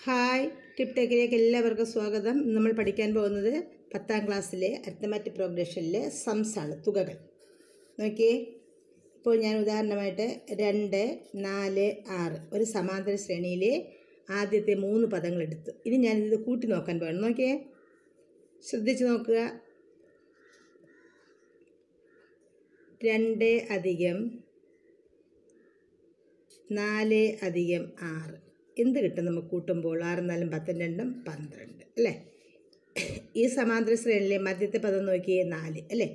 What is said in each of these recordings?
hi tip ടെക്കിലേക്ക് എല്ലാവർക്കും സ്വാഗതം ഇന്ന് നമ്മൾ പഠിക്കാൻ പോകുന്നത് പത്താം ക്ലാസ്സിലെ അരിത്തമാറ്റിക് പ്രോഗ്രഷനിലെ സംസ് ആണ് തുകകൾ നോക്കിയേ ഇപ്പോൾ ഞാൻ ഉദാഹരണമായിട്ട് രണ്ട് നാല് ആറ് ഒരു സമാന്തര ശ്രേണിയിലെ ആദ്യത്തെ മൂന്ന് പദങ്ങൾ എടുത്തു ഇനി ഞാനിത് കൂട്ടി നോക്കാൻ പോകണം നോക്കിയേ ശ്രദ്ധിച്ച് നോക്കുക രണ്ട് അധികം നാല് അധികം ആറ് എന്ത് കിട്ടും നമുക്ക് കൂട്ടുമ്പോൾ ആറ് നാലും പത്തും രണ്ടും പന്ത്രണ്ട് അല്ലേ ഈ സമാന്തര ശ്രേണിയിലെ മധ്യത്തെ പദം നോക്കിയേ നാല് അല്ലേ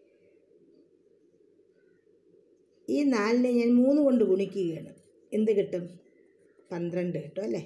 ഈ നാലിനെ ഞാൻ മൂന്ന് കൊണ്ട് ഗുണിക്കുകയാണ് എന്ത് കിട്ടും പന്ത്രണ്ട് കിട്ടും അല്ലേ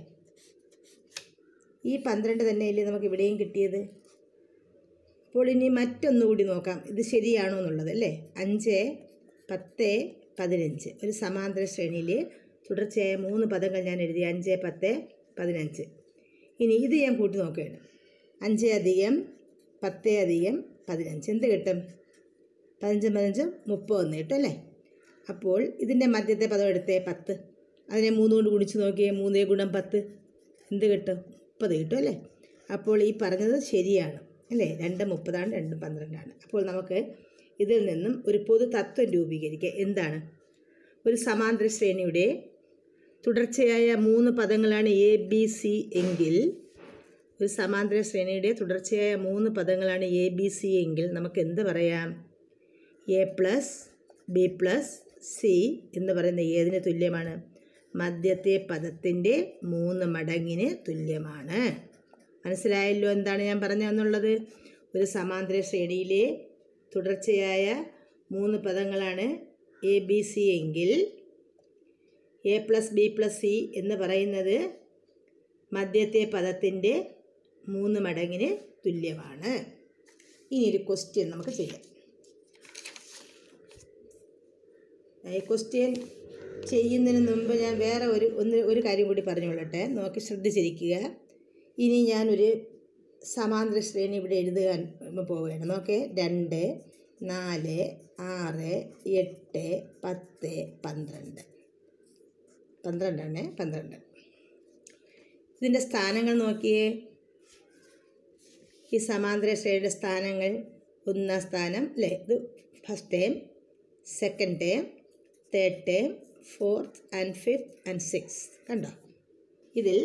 ഈ പന്ത്രണ്ട് തന്നെയല്ലേ നമുക്ക് ഇവിടെയും കിട്ടിയത് അപ്പോൾ ഇനി മറ്റൊന്നുകൂടി നോക്കാം ഇത് ശരിയാണോ എന്നുള്ളത് അല്ലേ അഞ്ച് പത്ത് പതിനഞ്ച് ഒരു സമാന്തര ശ്രേണിയിൽ തുടർച്ചയായ മൂന്ന് പദങ്ങൾ ഞാൻ എഴുതി അഞ്ച് പത്ത് പതിനഞ്ച് ഇനി ഇത് ഞാൻ കൂട്ടി നോക്കുകയാണ് അഞ്ച് അധികം പത്ത് അധികം പതിനഞ്ച് എന്ത് കിട്ടും പതിനഞ്ചും പതിനഞ്ചും മുപ്പതൊന്ന് കിട്ടും അല്ലേ അപ്പോൾ ഇതിൻ്റെ മധ്യത്തെ പദം എടുത്തേ പത്ത് അതിനെ മൂന്ന് കൊണ്ട് ഗുണിച്ച് നോക്കിയേ മൂന്നേ ഗുണം പത്ത് എന്ത് കിട്ടും മുപ്പത് കിട്ടും അല്ലേ അപ്പോൾ ഈ പറഞ്ഞത് ശരിയാണ് അല്ലേ രണ്ട് മുപ്പതാണ് രണ്ടും പന്ത്രണ്ടാണ് അപ്പോൾ നമുക്ക് ഇതിൽ നിന്നും ഒരു പൊതു തത്വം രൂപീകരിക്കുക എന്താണ് ഒരു സമാന്തര ശ്രേണിയുടെ തുടർച്ചയായ മൂന്ന് പദങ്ങളാണ് എ ബി സി എങ്കിൽ ഒരു സമാന്തര ശ്രേണിയുടെ തുടർച്ചയായ മൂന്ന് പദങ്ങളാണ് എ ബി സി എങ്കിൽ നമുക്ക് എന്ത് പറയാം A plus B plus C എന്ന് പറയുന്ന ഏതിന് തുല്യമാണ് മധ്യത്തെ പദത്തിൻ്റെ മൂന്ന് മടങ്ങിന് തുല്യമാണ് മനസ്സിലായല്ലോ എന്താണ് ഞാൻ പറഞ്ഞതെന്നുള്ളത് ഒരു സമാന്തര ശ്രേണിയിലെ തുടർച്ചയായ മൂന്ന് പദങ്ങളാണ് എ ബി സി എങ്കിൽ A plus B plus C എന്ന് പറയുന്നത് മധ്യത്തെ പദത്തിൻ്റെ മൂന്ന് മടങ്ങിന് തുല്യമാണ് ഇനി ഒരു ക്വസ്റ്റ്യൻ നമുക്ക് ചെയ്യാം ഈ ക്വസ്റ്റ്യൻ ചെയ്യുന്നതിന് മുമ്പ് ഞാൻ വേറെ ഒരു ഒന്ന് ഒരു കാര്യം കൂടി പറഞ്ഞുകൊള്ളട്ടെ നോക്കി ശ്രദ്ധിച്ചിരിക്കുക ഇനി ഞാനൊരു സമാന്തര ശ്രേണി ഇവിടെ എഴുതുവാൻ പോവുകയാണ് നോക്കേ രണ്ട് നാല് ആറ് എട്ട് പത്ത് പന്ത്രണ്ട് പന്ത്രണ്ടാണ് പന്ത്രണ്ട് ഇതിൻ്റെ സ്ഥാനങ്ങൾ നോക്കിയേ ഈ സമാന്തര ശ്രേണിയുടെ സ്ഥാനങ്ങൾ ഒന്നാം സ്ഥാനം അല്ലേ ഇത് first time second time third time fourth and fifth and six കണ്ടോ ഇതിൽ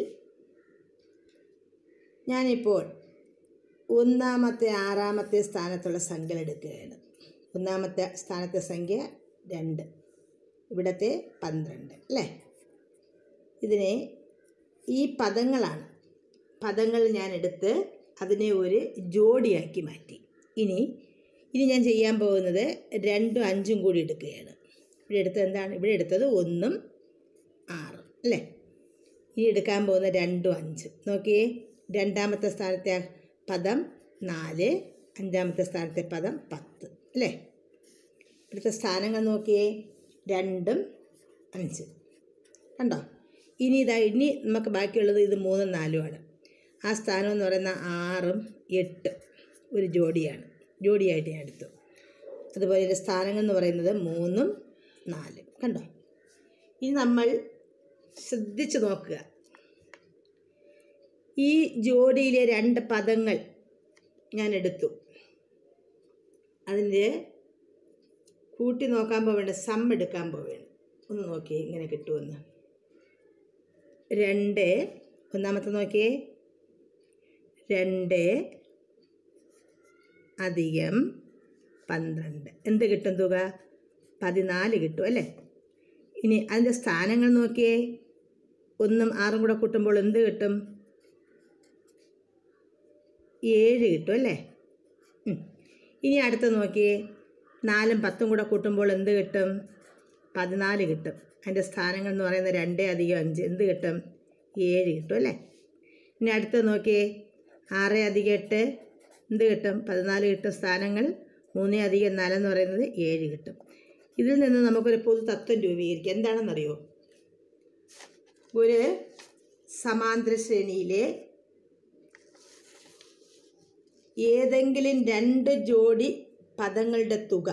ഞാനിപ്പോൾ ഒന്നാമത്തെ ആറാമത്തെ സ്ഥാനത്തുള്ള സംഖ്യകൾ എടുക്കുകയാണ് ഒന്നാമത്തെ സ്ഥാനത്തെ സംഖ്യ രണ്ട് ഇവിടത്തെ പന്ത്രണ്ട് അല്ലേ ഇതിനെ ഈ പദങ്ങളാണ് പദങ്ങൾ ഞാൻ എടുത്ത് അതിനെ ഒരു ജോഡിയാക്കി മാറ്റി ഇനി ഇനി ഞാൻ ചെയ്യാൻ പോകുന്നത് രണ്ടും അഞ്ചും കൂടി എടുക്കുകയാണ് ഇവിടെ എടുത്തത് എന്താണ് ഇവിടെ എടുത്തത് ഒന്നും ആറും അല്ലേ ഇനി എടുക്കാൻ പോകുന്ന രണ്ടും അഞ്ചും നോക്കിയേ രണ്ടാമത്തെ സ്ഥാനത്തെ പദം നാല് അഞ്ചാമത്തെ സ്ഥാനത്തെ പദം പത്ത് അല്ലേ ഇവിടുത്തെ സ്ഥാനങ്ങൾ നോക്കിയേ രണ്ടും അഞ്ച് കണ്ടോ ഇനി ഇതാ ഇനി നമുക്ക് ബാക്കിയുള്ളത് ഇത് മൂന്നും നാലുമാണ് ആ സ്ഥാനം എന്ന് പറയുന്ന ആറും എട്ട് ഒരു ജോഡിയാണ് ജോഡിയായിട്ട് ഞാൻ എടുത്തു അതുപോലെ ഇതിൻ്റെ സ്ഥാനങ്ങൾ എന്ന് പറയുന്നത് മൂന്നും നാലും കണ്ടോ ഇനി നമ്മൾ ശ്രദ്ധിച്ച് നോക്കുക ഈ ജോഡിയിലെ രണ്ട് പദങ്ങൾ ഞാൻ എടുത്തു അതിൻ്റെ കൂട്ടി നോക്കാൻ പോവേണ്ട സം എടുക്കാൻ പോവുകയാണ് ഒന്ന് നോക്കിയേ ഇങ്ങനെ കിട്ടുമെന്ന് രണ്ട് ഒന്നാമത്തെ നോക്കിയേ രണ്ട് അധികം പന്ത്രണ്ട് എന്ത് കിട്ടും തുക പതിനാല് കിട്ടും അല്ലേ ഇനി അതിൻ്റെ സ്ഥാനങ്ങൾ നോക്കിയേ ഒന്നും ആറും കൂടെ കൂട്ടുമ്പോൾ എന്ത് കിട്ടും ഏഴ് കിട്ടും അല്ലേ ഇനി അടുത്ത് നോക്കിയേ നാലും പത്തും കൂടെ കൂട്ടുമ്പോൾ എന്ത് കിട്ടും പതിനാല് കിട്ടും അതിൻ്റെ സ്ഥാനങ്ങൾ എന്ന് പറയുന്നത് രണ്ട് അധികം അഞ്ച് എന്ത് കിട്ടും ഏഴ് കിട്ടും അല്ലേ ഇനി അടുത്ത് നോക്കിയേ ആറ് അധികം എട്ട് എന്ത് കിട്ടും പതിനാല് കിട്ടും സ്ഥാനങ്ങൾ മൂന്ന് അധികം നാലെന്ന് പറയുന്നത് ഏഴ് കിട്ടും ഇതിൽ നിന്ന് നമുക്കൊരു പൊതു തത്വം രൂപീകരിക്കാം എന്താണെന്നറിയോ ഒരു സമാന്തര ശ്രേണിയിലെ ഏതെങ്കിലും രണ്ട് ജോഡി പദങ്ങളുടെ തുക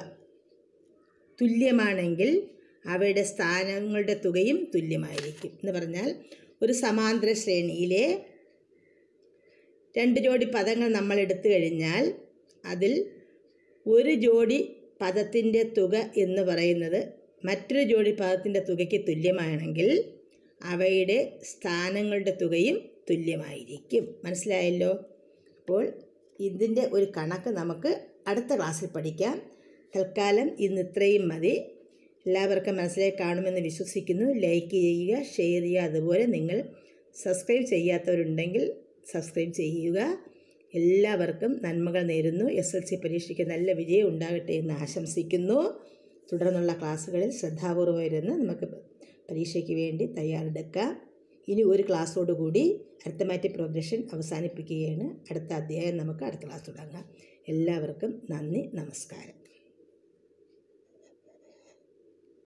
തുല്യമാണെങ്കിൽ അവയുടെ സ്ഥാനങ്ങളുടെ തുകയും തുല്യമായിരിക്കും എന്ന് പറഞ്ഞാൽ ഒരു സമാന്തര ശ്രേണിയിലെ രണ്ട് ജോഡി പദങ്ങൾ നമ്മൾ എടുത്തു കഴിഞ്ഞാൽ അതിൽ ഒരു ജോഡി പദത്തിൻ്റെ തുക എന്ന് പറയുന്നത് മറ്റൊരു ജോഡി പദത്തിൻ്റെ തുകയ്ക്ക് തുല്യമാണെങ്കിൽ അവയുടെ സ്ഥാനങ്ങളുടെ തുകയും തുല്യമായിരിക്കും മനസ്സിലായല്ലോ അപ്പോൾ ഇതിൻ്റെ ഒരു കണക്ക് നമുക്ക് അടുത്ത ക്ലാസ്സിൽ പഠിക്കാം തൽക്കാലം ഇന്ന് ഇത്രയും മതി എല്ലാവർക്കും മനസ്സിലായി കാണുമെന്ന് വിശ്വസിക്കുന്നു ലൈക്ക് ചെയ്യുക ഷെയർ ചെയ്യുക അതുപോലെ നിങ്ങൾ സബ്സ്ക്രൈബ് ചെയ്യാത്തവരുണ്ടെങ്കിൽ സബ്സ്ക്രൈബ് ചെയ്യുക എല്ലാവർക്കും നന്മകൾ നേരുന്നു എസ് എൽ സി പരീക്ഷയ്ക്ക് നല്ല വിജയം ഉണ്ടാകട്ടെ എന്ന് ആശംസിക്കുന്നു തുടർന്നുള്ള ക്ലാസ്സുകളിൽ ശ്രദ്ധാപൂർവം ഇരുന്ന് നമുക്ക് പരീക്ഷയ്ക്ക് വേണ്ടി തയ്യാറെടുക്കാം ഇനി ഒരു ക്ലാസ്സോടുകൂടി അരിത്തമാറ്റിക് പ്രോഗ്രഷൻ അവസാനിപ്പിക്കുകയാണ് അടുത്ത അധ്യായം നമുക്ക് അടുത്ത ക്ലാസ് തുടങ്ങാം എല്ലാവർക്കും നന്ദി നമസ്കാരം